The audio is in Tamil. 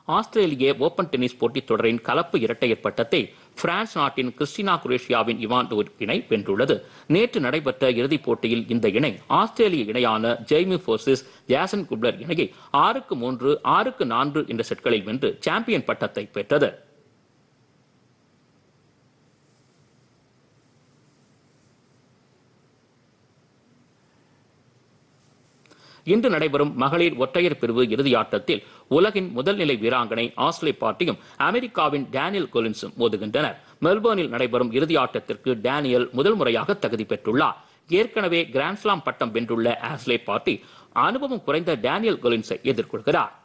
ஆஸ்திரேலிய ஓபன் டென்னிஸ் போட்டித் தொடரின் கலப்பு இரட்டையர் பட்டத்தை பிரான்ஸ் நாட்டின் கிறிஸ்டினா குரேஷியாவின் இவான் டோர் இணை வென்றுள்ளது நேற்று நடைபெற்ற இறுதிப் போட்டியில் இந்த இணை ஆஸ்திரேலிய இணையான ஜெய்மி போர்சிஸ் ஜாசன் குப்ளர் இணையை ஆறுக்கு மூன்று ஆறுக்கு நான்கு என்ற செட்களில் வென்று சாம்பியன் பட்டத்தை பெற்றது இன்று நடைபெறும் மகளிர் ஒற்றையர் பிரிவு இறுதி ஆட்டத்தில் உலகின் முதல் நிலை வீராங்கனை ஆஸ்லே பார்ட்டியும் அமெரிக்காவின் டேனியல் கொலின்ஸும் மோதுகின்றனர் மெல்போர்னில் நடைபெறும் இறுதி ஆட்டத்திற்கு டேனியல் முதல் முறையாக தகுதி பெற்றுள்ளார் ஏற்கனவே கிராண்ட்ஸ்லாம் பட்டம் வென்றுள்ள ஆஸ்லே பார்ட்டி அனுபவம் குறைந்த டேனியல் கொலின்ஸை எதிர்கொள்கிறார்